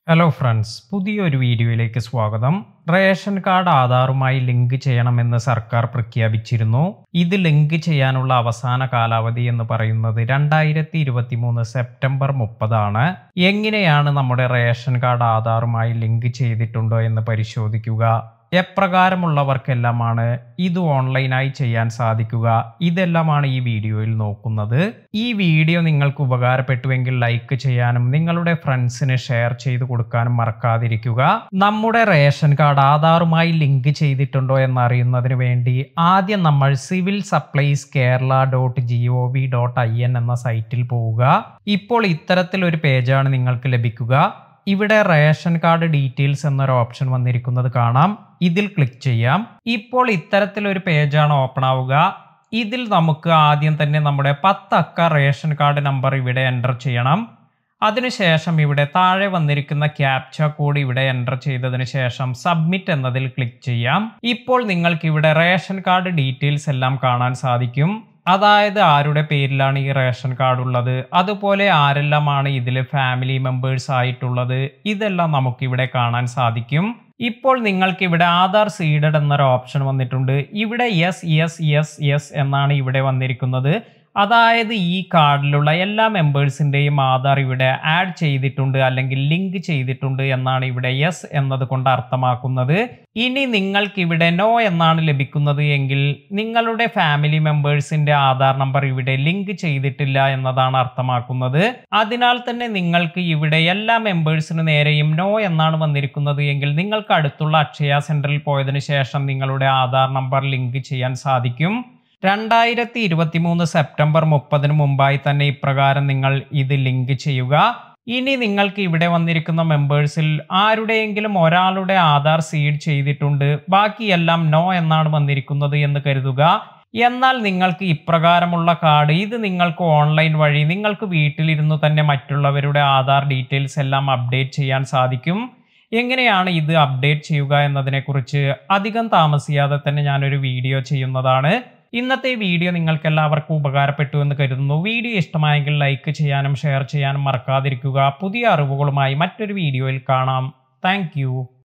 hello friends പുതിയൊരു വീഡിയോയിലേക്ക് സ്വാഗതം റേഷൻ കാർഡ് ആധാറുമായി ലിങ്ക് ചെയ്യണമെന്ന് സർക്കാർ പ്രഖ്യാപിച്ചിരുന്നു ഇത് ലിങ്ക് ചെയ്യാനുള്ള അവസാന കാലാവധി എന്ന് പറയുന്നത് രണ്ടായിരത്തി ഇരുപത്തി മൂന്ന് സെപ്റ്റംബർ മുപ്പതാണ് എങ്ങനെയാണ് നമ്മുടെ റേഷൻ കാർഡ് ആധാറുമായി ലിങ്ക് ചെയ്തിട്ടുണ്ടോ എന്ന് പരിശോധിക്കുക എപ്രകാരമുള്ളവർക്കെല്ലാമാണ് ഇത് ഓൺലൈനായി ചെയ്യാൻ സാധിക്കുക ഇതെല്ലാമാണ് ഈ വീഡിയോയിൽ നോക്കുന്നത് ഈ വീഡിയോ നിങ്ങൾക്ക് ഉപകാരപ്പെട്ടുവെങ്കിൽ ലൈക്ക് ചെയ്യാനും നിങ്ങളുടെ ഫ്രണ്ട്സിന് ഷെയർ ചെയ്ത് കൊടുക്കാനും മറക്കാതിരിക്കുക നമ്മുടെ റേഷൻ കാർഡ് ആധാറുമായി ലിങ്ക് ചെയ്തിട്ടുണ്ടോ എന്നറിയുന്നതിന് വേണ്ടി ആദ്യം നമ്മൾ civil supplies Kerala dot G O V dot I N എന്ന സൈറ്റിൽ പോവുക ഇപ്പോൾ ഇത്തരത്തിലൊരു പേജാണ് നിങ്ങൾക്ക് ലഭിക്കുക ഇവിടെ റേഷൻ കാർഡ് ഡീറ്റെയിൽസ് എന്നൊരു ഓപ്ഷൻ വന്നിരിക്കുന്നത് കാണാം ഇതിൽ ക്ലിക്ക് ചെയ്യാം ഇപ്പോൾ ഇത്തരത്തിലൊരു പേജാണ് ഓപ്പൺ ആവുക ഇതിൽ നമുക്ക് ആദ്യം തന്നെ നമ്മുടെ പത്തക്ക റേഷൻ കാർഡ് നമ്പർ ഇവിടെ എൻ്റർ ചെയ്യണം അതിനുശേഷം ഇവിടെ താഴെ വന്നിരിക്കുന്ന ക്യാപ്ച കോഡ് ഇവിടെ എൻ്റർ ചെയ്തതിന് ശേഷം സബ്മിറ്റ് എന്നതിൽ ക്ലിക്ക് ചെയ്യാം ഇപ്പോൾ നിങ്ങൾക്ക് ഇവിടെ റേഷൻ കാർഡ് ഡീറ്റെയിൽസ് എല്ലാം കാണാൻ സാധിക്കും അതായത് ആരുടെ പേരിലാണ് ഈ റേഷൻ കാർഡ് ഉള്ളത് അതുപോലെ ആരെല്ലാമാണ് ഇതിൽ ഫാമിലി മെമ്പേഴ്സ് ആയിട്ടുള്ളത് ഇതെല്ലാം നമുക്കിവിടെ കാണാൻ സാധിക്കും ഇപ്പോൾ നിങ്ങൾക്ക് ഇവിടെ ആധാർ സീഡഡ് എന്നൊരു ഓപ്ഷൻ വന്നിട്ടുണ്ട് ഇവിടെ യെസ് യെസ് യെസ് യെസ് എന്നാണ് ഇവിടെ വന്നിരിക്കുന്നത് അതായത് ഈ കാർഡിലുള്ള എല്ലാ മെമ്പേഴ്സിൻ്റെയും ആധാർ ഇവിടെ ആഡ് ചെയ്തിട്ടുണ്ട് അല്ലെങ്കിൽ ലിങ്ക് ചെയ്തിട്ടുണ്ട് എന്നാണ് ഇവിടെ യെസ് എന്നത് കൊണ്ട് അർത്ഥമാക്കുന്നത് ഇനി നിങ്ങൾക്ക് ഇവിടെ നോ എന്നാണ് ലഭിക്കുന്നത് എങ്കിൽ നിങ്ങളുടെ ഫാമിലി മെമ്പേഴ്സിന്റെ ആധാർ നമ്പർ ഇവിടെ ലിങ്ക് ചെയ്തിട്ടില്ല എന്നതാണ് അർത്ഥമാക്കുന്നത് അതിനാൽ തന്നെ നിങ്ങൾക്ക് ഇവിടെ എല്ലാ മെമ്പേഴ്സിന് നേരെയും നോ എന്നാണ് വന്നിരിക്കുന്നത് എങ്കിൽ നിങ്ങൾക്ക് അടുത്തുള്ള അക്ഷയ സെന്ററിൽ പോയതിനു ശേഷം നിങ്ങളുടെ ആധാർ നമ്പർ ലിങ്ക് ചെയ്യാൻ സാധിക്കും രണ്ടായിരത്തി ഇരുപത്തി മൂന്ന് സെപ്റ്റംബർ മുപ്പതിന് മുമ്പായി തന്നെ ഇപ്രകാരം നിങ്ങൾ ഇത് ലിങ്ക് ചെയ്യുക ഇനി നിങ്ങൾക്ക് ഇവിടെ വന്നിരിക്കുന്ന മെമ്പേഴ്സിൽ ആരുടെയെങ്കിലും ഒരാളുടെ ആധാർ സീഡ് ചെയ്തിട്ടുണ്ട് ബാക്കിയെല്ലാം നോ എന്നാണ് വന്നിരിക്കുന്നത് എന്ന് കരുതുക എന്നാൽ നിങ്ങൾക്ക് ഇപ്രകാരമുള്ള കാർഡ് ഇത് നിങ്ങൾക്ക് ഓൺലൈൻ വഴി നിങ്ങൾക്ക് വീട്ടിലിരുന്നു തന്നെ മറ്റുള്ളവരുടെ ആധാർ ഡീറ്റെയിൽസ് എല്ലാം അപ്ഡേറ്റ് ചെയ്യാൻ സാധിക്കും എങ്ങനെയാണ് ഇത് അപ്ഡേറ്റ് ചെയ്യുക എന്നതിനെക്കുറിച്ച് അധികം താമസിയാതെ തന്നെ ഞാനൊരു വീഡിയോ ചെയ്യുന്നതാണ് ഇന്നത്തെ വീഡിയോ നിങ്ങൾക്ക് എല്ലാവർക്കും ഉപകാരപ്പെട്ടു എന്ന് കരുതുന്നു വീഡിയോ ഇഷ്ടമായെങ്കിൽ ലൈക്ക് ചെയ്യാനും ഷെയർ ചെയ്യാനും മറക്കാതിരിക്കുക പുതിയ അറിവുകളുമായി മറ്റൊരു വീഡിയോയിൽ കാണാം താങ്ക്